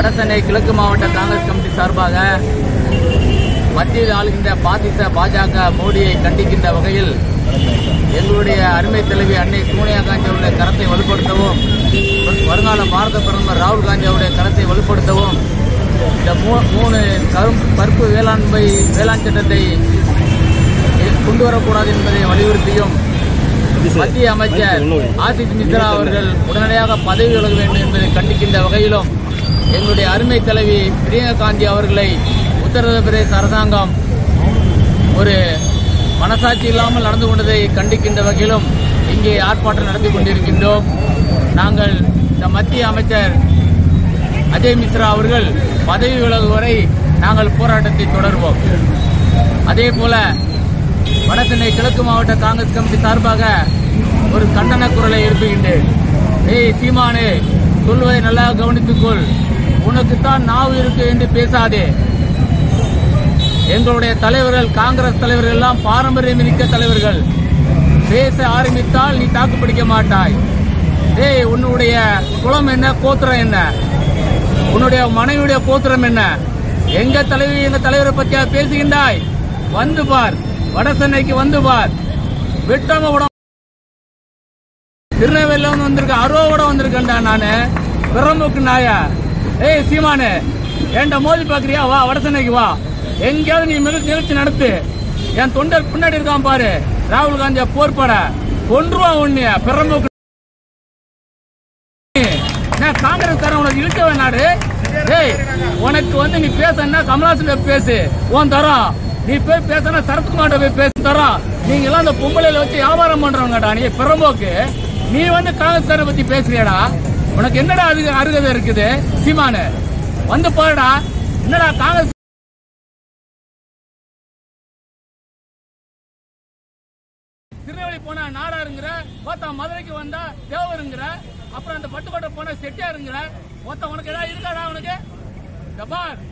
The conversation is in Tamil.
வடசென்னை கிழக்கு மாவட்ட காங்கிரஸ் கமிட்டி சார்பாக மத்தியில் ஆளுகின்ற பாதிச பாஜக மோடியை கண்டிக்கின்ற வகையில் எங்களுடைய அருமை தலைவி அன்னை சோனியா காந்தி அவருடைய கரத்தை வலுப்படுத்தவும் வருங்கால பாரத பிரதமர் ராகுல் காந்தி அவருடைய கரத்தை வலுப்படுத்தவும் இந்த மூ- மூணு கரும் கருப்பு வேளாண்மை வேளாண் சட்டத்தை கொண்டு வரக்கூடாது என்பதை வலியுறுத்தியும் மத்திய அமைச்சர் ஆசிஷ் மிஸ்ரா அவர்கள் உடனடியாக பதவி விலக வேண்டும் என்பதை கண்டிக்கின்ற வகையிலும் எங்களுடைய அருமை தலைவி பிரியங்கா காந்தி அவர்களை உத்தரப்பிரதேச அரசாங்கம் ஒரு மனசாட்சி இல்லாமல் நடந்து கொண்டதை கண்டிக்கின்ற வகையிலும் இங்கே ஆர்ப்பாட்டம் நடத்தி கொண்டிருக்கின்றோம் நாங்கள் இந்த மத்திய அமைச்சர் அஜய் மிஸ்ரா அவர்கள் பதவி விலகு வரை நாங்கள் போராட்டத்தை தொடர்வோம் அதே போல வடசென்னை கிழக்கு மாவட்ட காங்கிரஸ் கமிட்டி சார்பாக ஒரு கண்டன குரலை எழுப்புகின்றேன் ஏய் சீமானே சொல்வதை நல்லா கவனித்துக்கொள் உனக்குத்தான் நாவு இருக்கு என்று பேசாதே எங்களுடைய தலைவர்கள் காங்கிரஸ் தலைவர்கள் எல்லாம் பாரம்பரியம் மிக்க தலைவர்கள் பேச ஆரம்பித்தால் நீ தாக்கு பிடிக்க மாட்டாய் டேய் உன்னுடைய குலம் என்ன கோத்திரம் என்ன உன்னுடைய மனைவியுடைய கோத்திரம் என்ன எங்க தலைவி எங்க தலைவரை பத்தியா பேசுகின்றாய் வந்து பார் வடசென்னைக்கு வந்து பார் விட்டவங்க விட திருநெல்வேலியில வந்து வந்திருக்க அருவோட வந்திருக்கேன்டா நானு பிரமுக்கு நாயா ஏய் சீமானு ஏன்டா மோதி பாக்குறியா வா வடசென்னைக்கு வா எங்கேயாவது நீ மிக நிகழ்ச்சி நடத்து என் தொண்டர் பின்னாடி இருக்கான் பாரு ராகுல் காந்திய போர்பட கொன்றுவான் உன்னைய பிரமுக்கு நான் காங்கிரஸ் காரன் உனக்கு இழுக்க வேணாடு டேய் உனக்கு வந்து நீ பேசணும்னா கமலாசன் பேசு உன் தரம் நீ போய் பேசினா சரத்குமார்ட்ட போய் பேசி தரோம் நீங்க எல்லாம் அந்த பொம்பளையில வச்சு வியாபாரம் பண்றவங்கடா நீ பிறம்போக்கு நீ வந்து காங்கிரஸ்காரரை பத்தி பேசுறியாடா உனக்கு என்னடா அது அருகதை இருக்குது சீமானு வந்து பாருடா என்னடா காங்கிரஸ் திருநெல்வேலி போனா நாடாருங்கிற பார்த்தா மதுரைக்கு வந்தா தேவருங்கிற அப்புறம் அந்த பட்டுக்கோட்டை போனா செட்டியாருங்கிற மொத்தம் உனக்கு ஏதாவது இருக்காடா உனக்கு இந்த பார்